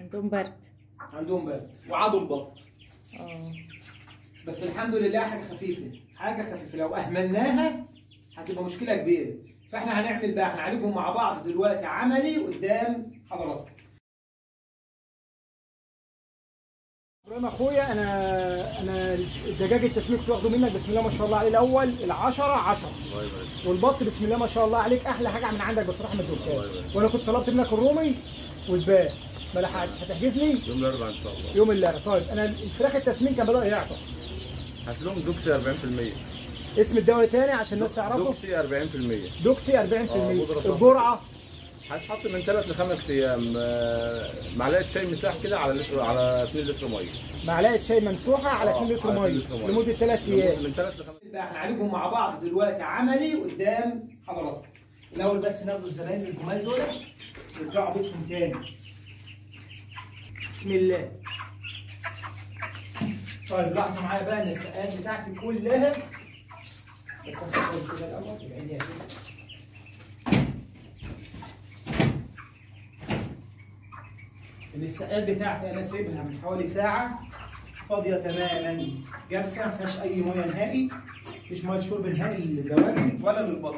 عندهم برد عندهم برد وعضوا البط اه بس الحمد لله حاجه خفيفه حاجه خفيفه لو اهملناها هتبقى مشكله كبيره فاحنا هنعمل بقى هنعالجهم مع بعض دلوقتي عملي قدام حضراتكم ابراهيم اخويا انا انا الدجاج التسميك كنت واخده منك بسم الله ما شاء الله عليه الاول العشرة عشرة الله يبارك والبط بسم الله ما شاء الله عليك احلى حاجه من عندك بصراحه من الله الدكان يبارك. وانا كنت طلبت منك الرومي واتباع ما لحقتش هتحجز لي يوم الاربعاء ان شاء الله يوم اللي طيب انا الفراخ التسمين كان بدا يعطس هات لهم دوكسي 40% اسم الدواء تاني عشان الناس تعرفه دوكسي 40% دوكسي 40% آه، بودرة صفرا. الجرعه هتحط من 3 ل 5 ايام آه، معلقه شاي مساح كده على لتر على 2 لتر ميه معلقه شاي ممسوحه على آه، 2 لتر على ميه 2 لتر مية. لمده 3 ايام من 3 ل 5 بقى هنعالجهم مع بعض دلوقتي عملي قدام حضراتكم الاول بس ناخد الزباين الجمال دول يرجعوا بيتهم تاني بسم الله طيب لاحظوا معايا بقى ان السقايات بتاعتي كلها بس هاخد كده الاول تبعديها كده ان السقايات بتاعتي انا سايبها من حوالي ساعه فاضيه تماما جافه ما فيهاش اي ميه نهائي مفيش ميه شرب نهائي للدواجن ولا للبط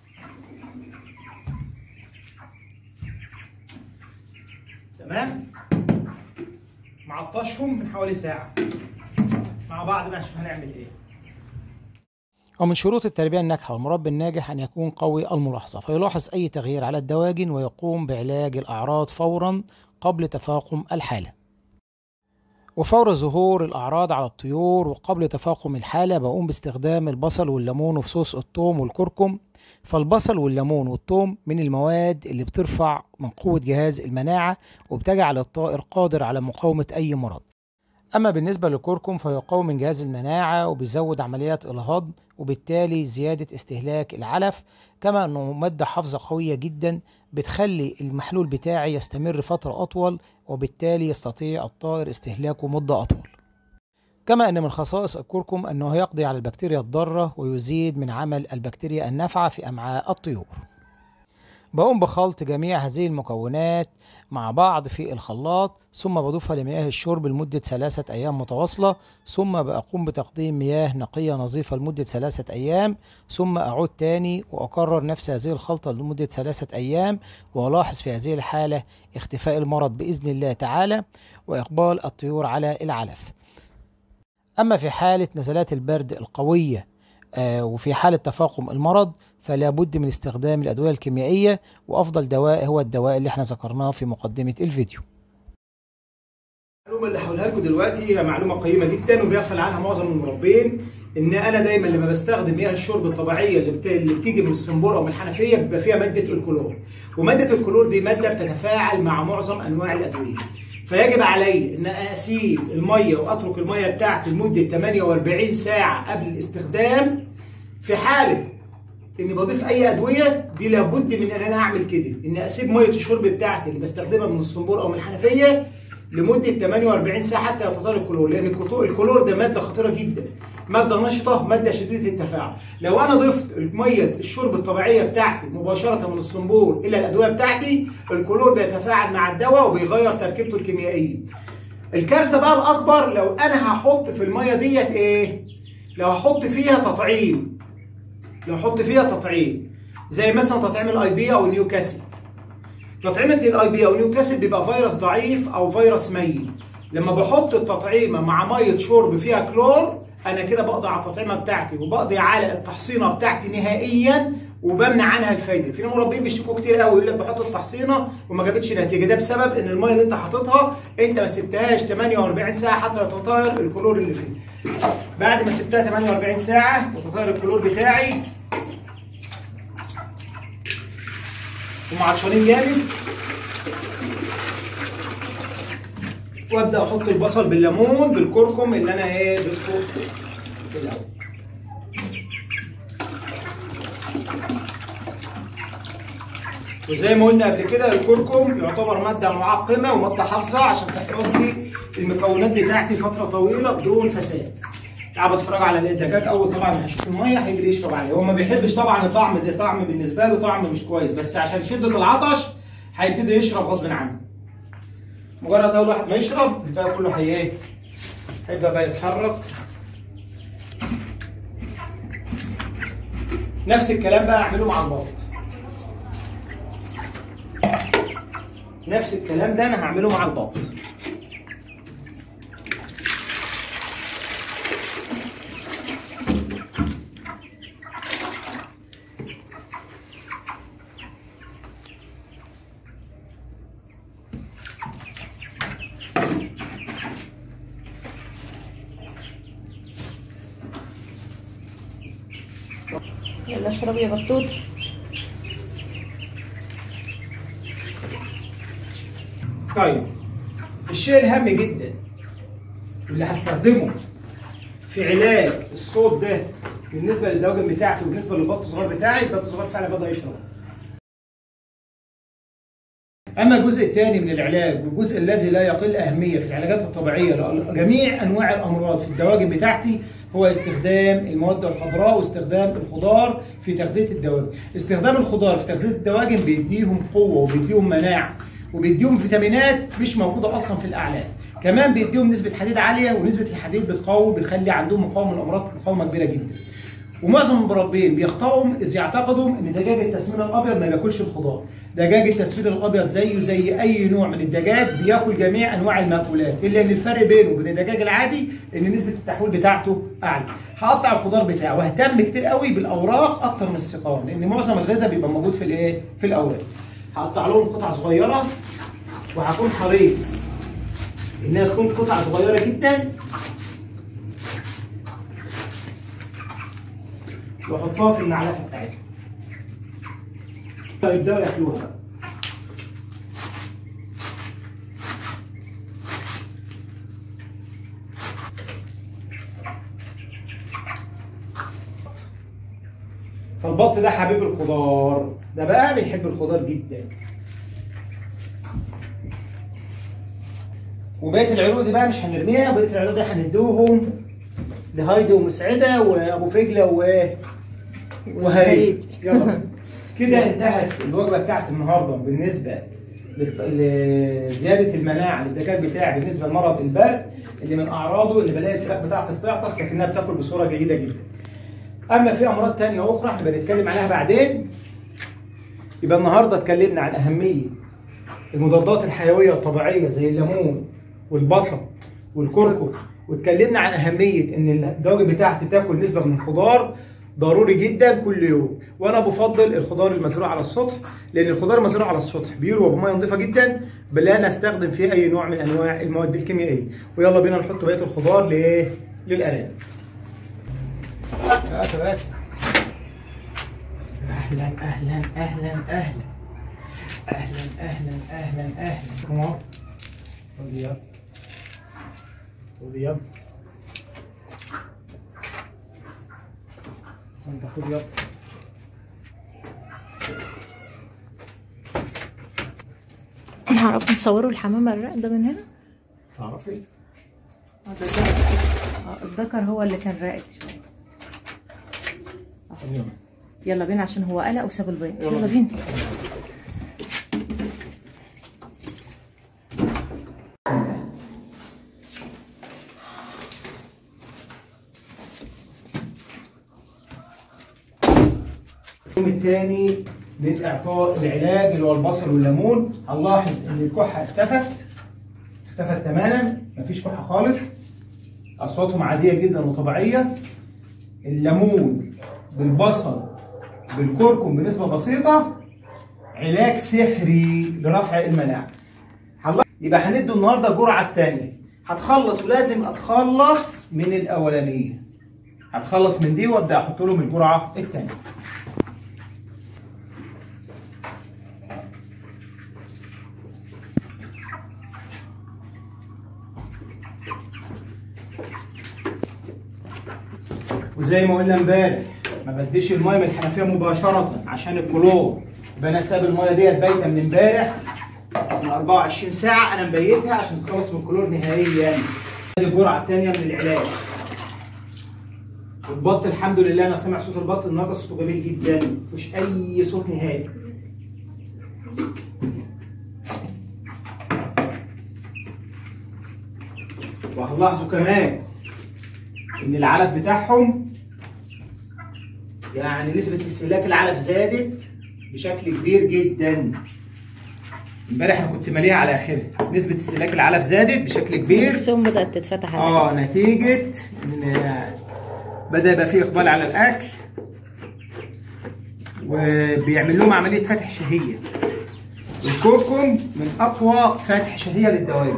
تمام معطشهم من حوالي ساعه مع بعض بقى نشوف هنعمل ايه ومن شروط التربية الناجحة والمربي الناجح أن يكون قوي الملاحظة فيلاحظ أي تغيير على الدواجن ويقوم بعلاج الأعراض فورا قبل تفاقم الحالة وفور ظهور الأعراض على الطيور وقبل تفاقم الحالة بقوم باستخدام البصل والليمون وفصوص الثوم والكركم فالبصل والليمون والثوم من المواد اللي بترفع من قوة جهاز المناعة وبتجعل الطائر قادر على مقاومة أي مرض أما بالنسبة للكركم فيقوي من جهاز المناعة وبيزود عمليات الهضم وبالتالي زيادة استهلاك العلف كما أنه مادة حافظة قوية جدا بتخلي المحلول بتاعي يستمر فترة أطول وبالتالي يستطيع الطائر استهلاكه مدة أطول كما أن من خصائص الكركم أنه يقضي على البكتيريا الضارة ويزيد من عمل البكتيريا النافعة في أمعاء الطيور بقوم بخلط جميع هذه المكونات مع بعض في الخلاط ثم بضيفها لمياه الشرب لمدة ثلاثة أيام متواصلة ثم بقوم بتقديم مياه نقية نظيفة لمدة ثلاثة أيام ثم أعود تاني وأكرر نفس هذه الخلطة لمدة ثلاثة أيام وألاحظ في هذه الحالة اختفاء المرض بإذن الله تعالى وإقبال الطيور على العلف أما في حالة نزلات البرد القوية آه، وفي حالة تفاقم المرض فلا بد من استخدام الأدوية الكيميائية وأفضل دواء هو الدواء اللي احنا ذكرناه في مقدمة الفيديو المعلومه اللي هقولها لكم دلوقتي هي معلومه قيمه جدا وبيغفل عنها معظم المربين ان انا دايما لما بستخدم مياه الشرب الطبيعيه اللي, بت... اللي بتيجي من الصنبور او من الحنفيه بيبقى فيها ماده الكلور وماده الكلور دي ماده بتتفاعل مع معظم انواع الادويه فيجب علي ان اسيب الميه واترك الميه بتاعتي لمده 48 ساعه قبل الاستخدام في حاله اني بضيف اي ادويه دي لابد من ان انا اعمل كده ان اسيب ميه الشرب بتاعتي اللي بستخدمها من الصنبور او من الحنفيه لمده 48 ساعه حتى يتطال الكلور لان الكتو- الكلور ده ماده خطيره جدا ماده نشطه ماده شديده التفاعل لو انا ضفت ميه الشرب الطبيعيه بتاعتي مباشره من الصنبور الى الادويه بتاعتي الكلور بيتفاعل مع الدواء وبيغير تركيبته الكيميائيه الكارثه بقى الاكبر لو انا هحط في الميه ديت ايه لو هحط فيها تطعيم لو احط فيها تطعيم زي مثلا تطعيم الاي بي او نيوكاسل تطعيمة الاي بي او نيوكاسل بيبقى فيروس ضعيف او فيروس ميت لما بحط التطعيمه مع ميه شرب فيها كلور انا كده بقضي على التطعيمه بتاعتي وبقضي على التحصينه بتاعتي نهائيا وبمنع عنها الفايده في مربين بيشتكوا كتير قوي يقول لك بحط التحصينه وما جابتش نتيجه ده بسبب ان الميه اللي انت حاططها انت ما سبتهاش 48 ساعه حتى يتطاير الكلور اللي فيه بعد ما سبتها 48 ساعه يتطاير الكلور بتاعي هم عطشانين جامد وابدا احط البصل بالليمون بالكركم اللي انا ايه ضفته في الاول وزي ما قلنا قبل كده الكركم يعتبر ماده معقمه وماده حافظه عشان تحفظ لي المكونات بتاعتي فتره طويله بدون فساد قاعد بتفرج على الدجاج اول طبعا هيشوف الميه هيجري يشرب عليه هو ما بيحبش طبعا الطعم ده طعم بالنسبه له طعم مش كويس بس عشان شده العطش هيبتدي يشرب غصب عنه مجرد اول واحد ما يشرب الباقي كله هي ايه هيبدا بقى يتحرك نفس الكلام بقى اعمله مع البط نفس الكلام ده انا هعمله مع البط يلا اشرب يا بطوط طيب الشيء الهام جدا اللي هستخدمه في علاج الصوت ده بالنسبه للدواجن بتاعتي وبالنسبه للبط الصغير بتاعي البط الصغير فعلا بدا يشرب اما الجزء الثاني من العلاج والجزء الذي لا يقل اهميه في العلاجات الطبيعيه لجميع انواع الامراض في الدواجن بتاعتي هو استخدام المواد الخضراء واستخدام الخضار في تغذيه الدواجن استخدام الخضار في تغذيه الدواجن بيديهم قوه وبيديهم مناعه وبيديهم فيتامينات مش موجوده اصلا في الاعلاف كمان بيديهم نسبه حديد عاليه ونسبه الحديد بتقوي بتخلي عندهم مقاومه الامراض مقاومه كبيره جدا ومعظم المربين بيخطئوا اذ يعتقدوا ان دجاج التسمين الابيض ما بياكلش الخضار دجاج التسمين الابيض زيه زي اي نوع من الدجاج بياكل جميع انواع المأكولات الا ان الفرق بينه وبين الدجاج العادي ان نسبه التحويل بتاعته اعلى هقطع الخضار بتاعه واهتم كتير قوي بالاوراق اكتر من السقان لان معظم الغذاء بيبقى موجود في الايه في الاوراق هقطع لهم قطع صغيره وهكون حريص انها تكون قطع صغيره جدا واحطها في المعلقه بتاعتهم يبداوا ياكلوها بقى. فالبط ده حبيب الخضار ده بقى بيحب الخضار جدا وبقيه العروق دي بقى مش هنرميها بقيه العروق دي هندوهم لهايدي ومسعده وابو فجله و وهريد يلا كده انتهت الوجبه بتاعت النهارده بالنسبه للط- لزياده المناعه للدجاج بتاعي بالنسبه لمرض البرد اللي من اعراضه اللي بلاقي الفراخ بتاعتي بتعطس لكنها بتاكل بصوره جيده جدا. اما في امراض تانية اخرى احنا بنتكلم عليها بعدين يبقى النهارده اتكلمنا عن اهميه المضادات الحيويه الطبيعيه زي الليمون والبصل والكركم واتكلمنا عن اهميه ان الدواجن بتاعتي تاكل نسبه من الخضار ضروري جدا كل يوم وانا بفضل الخضار المزروع على السطح لان الخضار المزروع على السطح بيروى بميه نظيفه جدا بلا نستخدم فيه اي نوع من انواع المواد الكيميائيه ويلا بينا نحط بقيه الخضار لايه للارانب هات بس اهلا اهلا اهلا اهلا اهلا اهلا اهلا اهلا كمان خد يلا خد يلا انت خد يلا هنعرف نصوروا الحمام الرق ده من هنا تعرفي اه ده الذكر. اه الذكر هو اللي كان راقد شويه يلا يلا بينا عشان هو قلق وساب البيض يلا يلا بينا اليوم الثاني من اعطاء العلاج اللي هو البصل والليمون هنلاحظ ان الكحه اختفت اختفت تماما مفيش كحه خالص اصواتهم عاديه جدا وطبيعيه الليمون بالبصل بالكركم بنسبه بسيطه علاج سحري لرفع المناعه هنلاحظ- يبقى هندي النهارده الجرعه الثانيه هتخلص ولازم اتخلص من الاولانيه هتخلص من دي وابدا احط لهم الجرعه الثانيه وزي ما قلنا امبارح ما بديش الميه من الحنفيه مباشره عشان الكلور يبقى انا ساب الميه ديت بايته من امبارح من 24 ساعه انا مبيتها عشان تخلص من الكلور نهائيا دي الجرعه الثانيه من العلاج البط الحمد لله انا سامع صوت البط النهارده صوته جميل جدا مفيش اي صوت نهائي وهنلاحظوا كمان ان العلف بتاعهم يعني نسبة استهلاك العلف زادت بشكل كبير جدا امبارح انا كنت ماليها على اخرها نسبة استهلاك العلف زادت بشكل كبير نفسهم بدأت تتفتح على اه نتيجة ان بدأ يبقى فيه اقبال على الاكل وبيعمل لهم عملية فتح شهية الكركم من اقوى فتح شهية للدواجن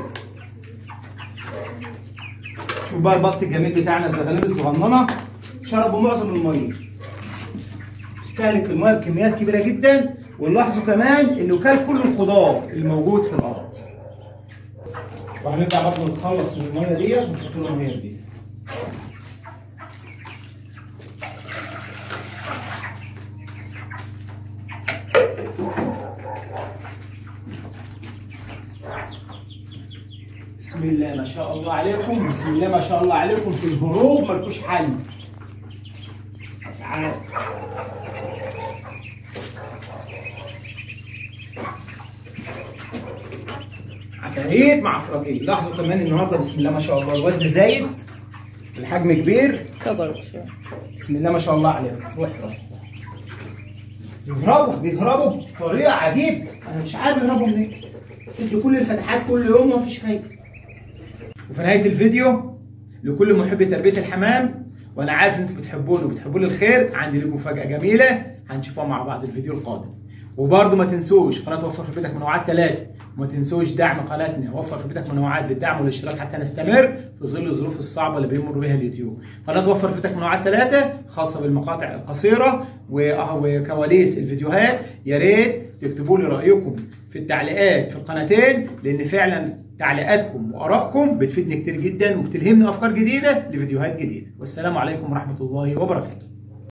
شوف بقى البط الجميل بتاعنا الزغاليل الصغننة شربوا معظم المية استهلك المية بكميات كبيرة جدا ونلاحظوا كمان انه كل كل الخضار اللي موجود في الارض وهنرجع برضه نتخلص من الميه ديت ونحط لها ميه جديده. بسم الله ما شاء الله عليكم بسم الله ما شاء الله عليكم في الهروب ملكوش حل. تعال عفاريت مع عفراتين لاحظوا كمان النهارده بسم الله ما شاء الله الوزن زايد الحجم كبير كبروا شوية بسم الله ما شاء الله عليهم روح روح بيهربوا بيهربوا بطريقه عجيبه انا مش عارف يهربوا منين سبت كل الفتحات كل يوم ومفيش فايده وفي نهايه الفيديو لكل محبي تربيه الحمام وانا عارف ان انتم بتحبوني وبتحبوا لي الخير عندي لكم مفاجاه جميله هنشوفها مع بعض الفيديو القادم وبرضه ما تنسوش قناه وفر في بيتك منوعات ثلاثه وما تنسوش دعم قناتنا وفر في بيتك منوعات بالدعم والاشتراك حتى نستمر في ظل الظروف الصعبه اللي بيمر بها اليوتيوب قناه وفر في بيتك منوعات ثلاثه خاصه بالمقاطع القصيره و- وكواليس الفيديوهات يا ريت تكتبوا لي رايكم في التعليقات في القناتين لان فعلا تعليقاتكم وارائكم بتفيدني كتير جدا وبتلهمني افكار جديده لفيديوهات جديده والسلام عليكم ورحمه الله وبركاته